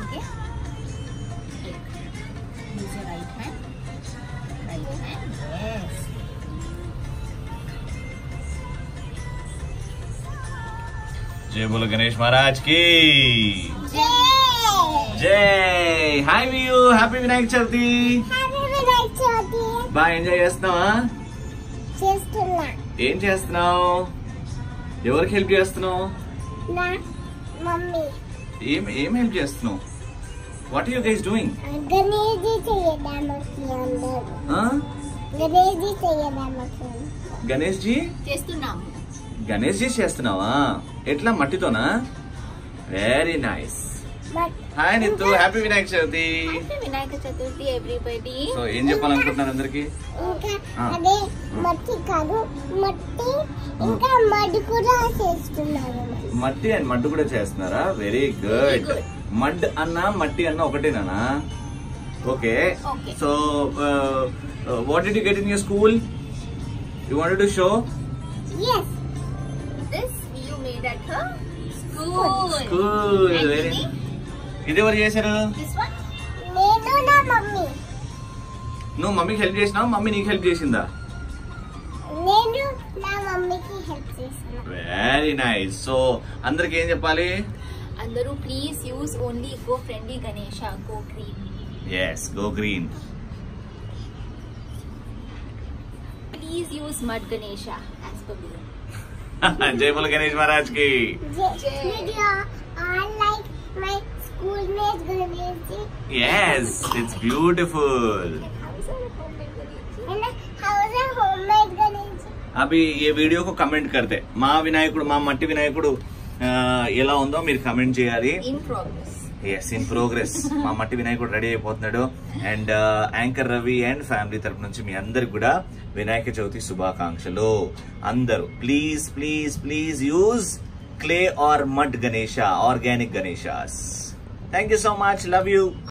Okay. Use your right hand. Right hand. Yes. జై బోలో గణేష్ మహారాజ్ కి జై హాయ్ వ్యూ హ్యాపీ వినాయక చవితి బాగా ఎంజాయ్ చేస్తున్నావా చేస్తున్నా ఏం చేస్తున్నావు ఎవరికి హెల్ప్ చేస్తున్నావు నా మమ్మీ ఏం ఏం హెల్ప్ చేస్తున్నావు what you guys doing Ganesh చేయడానికి అందరూ గణేష్ చేయడానికి గణేష్ జీ చేస్తున్నాము గణేష్ జీ చేస్తున్నావా ఎట్లా మట్టితోనా very nice but hi Nithu happy Vinayaka Chavithi Happy Vinayaka Chaturthi everybody so ఏం చెప్పాలనుకుంటున్నారు అందరికి ఇంకా ఆ. అదే మట్టి కాదు మట్టి ఇంకా మడి కూడా చేస్తున్నారు మట్టి అండ్ మడ్డు కూడా చేస్తున్నారా very Very good good. Mud అన్న మట్టి అన్న ఒకటేనా okay Okay. So what did you get in your school you wanted to show us this you made at her school school very ఇది ఎవరు చేశారు దిస్ వన్ నేను నా మమ్మీ నువ్వు మమ్మీకి హెల్ప్ చేసినావు మమ్మీ నీకు హెల్ప్ చేసిందా నేను నా మమ్మీకి హెల్ప్ చేస్తున్నా వెరీ నైస్ సో అందరికి ఏం చెప్పాలి అందరూ please use only go friendly Ganesha go green yes go green please use mud Ganesha as per me జై బోల్ గణేష్ మహారాజ్ కి Video, I like my schoolmate Ganesh yes it's beautiful and how's a homemade Ganesh? అవి ఈ వీడియోకు comment కడితే మా వినాయకుడు మా మట్టి వినాయకుడు ఆ, ఎలా ఉందో మీరు కమెంట్ చేయాలి in progress yes in progress మా మట్టి వినాయకుడు రెడీ అయిపోతున్నాడు and anchor Ravi and family తరపు నుంచి మీ అందరికి కూడా వినాయక చవితి శుభాకాంక్షలు అందరూ please please please use clay or mud Ganesha organic Ganeshas thank you so much love you